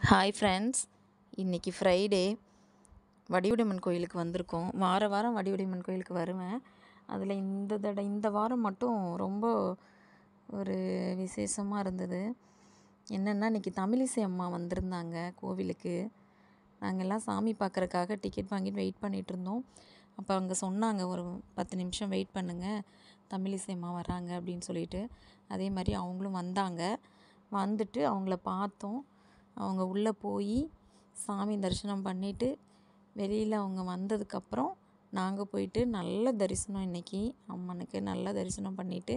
hi friends இன்றைக்கி Friday Vadivudaiyamman கோயிலுக்கு வந்திருக்கோம் வார வாரம் வடிவுடையம்மன் கோயிலுக்கு வருவேன் அதில் இந்த தடவை இந்த வாரம் மட்டும் ரொம்ப ஒரு விசேஷமாக இருந்தது என்னென்னா இன்றைக்கி தமிழிசை அம்மா வந்திருந்தாங்க கோவிலுக்கு நாங்கள் எல்லாம் சாமி பார்க்குறக்காக டிக்கெட் வாங்கிட்டு வெயிட் பண்ணிகிட்டு இருந்தோம் அப்போ அங்கே சொன்னாங்க ஒரு பத்து நிமிஷம் வெயிட் பண்ணுங்கள் தமிழிசை அம்மா வராங்க அப்படின்னு சொல்லிட்டு அதே மாதிரி அவங்களும் வந்தாங்க வந்துட்டு அவங்கள பார்த்தோம் அவங்க உள்ளே போய் சாமி தரிசனம் பண்ணிவிட்டு வெளியில் அவங்க வந்ததுக்கப்புறம் நாங்கள் போயிட்டு நல்ல தரிசனம் இன்றைக்கி அம்மனுக்கு நல்ல தரிசனம் பண்ணிவிட்டு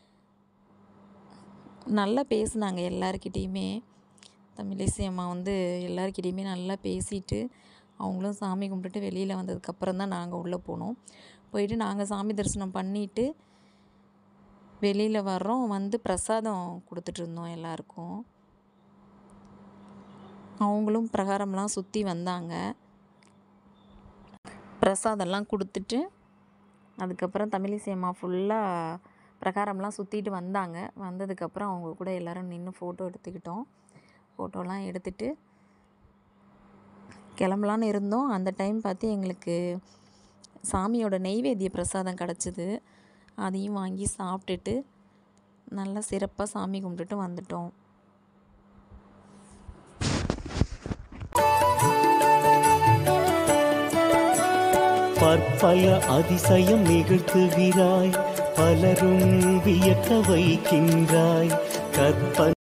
நல்லா பேசுனாங்க எல்லாருக்கிட்டேயுமே தமிழிசை அம்மா வந்து எல்லாருக்கிட்டேயுமே நல்லா பேசிட்டு அவங்களும் சாமி கும்பிட்டுட்டு வெளியில் வந்ததுக்கப்புறம் தான் நாங்கள் உள்ளே போனோம் போயிட்டு நாங்கள் சாமி தரிசனம் பண்ணிவிட்டு வெளியில் வர்றோம் வந்து பிரசாதம் கொடுத்துட்டு இருந்தோம் எல்லாருக்கும் அவங்களும் பிரகாரம்லாம் சுற்றி வந்தாங்க பிரசாதம்லாம் கொடுத்துட்டு அதுக்கப்புறம் தமிழிசை அம்மா ஃபுல்லாக பிரகாரம்லாம் சுற்றிட்டு வந்தாங்க வந்ததுக்கப்புறம் அவங்க கூட எல்லோரும் நின்று ஃபோட்டோ எடுத்துக்கிட்டோம் ஃபோட்டோலாம் எடுத்துட்டு கிளம்பலான்னு இருந்தோம் அந்த டைம் பார்த்து எங்களுக்கு சாமியோட நெய்வேத்திய பிரசாதம் கிடச்சிது அதையும் வாங்கி சாப்பிட்டுட்டு நல்லா சிறப்பாக சாமி கும்பிட்டுட்டு வந்துட்டோம் பற்பல அதிசயம் நிகழ்த்துகிறாய் பலரும் வியக்க வைக்கின்றாய் கற்பனை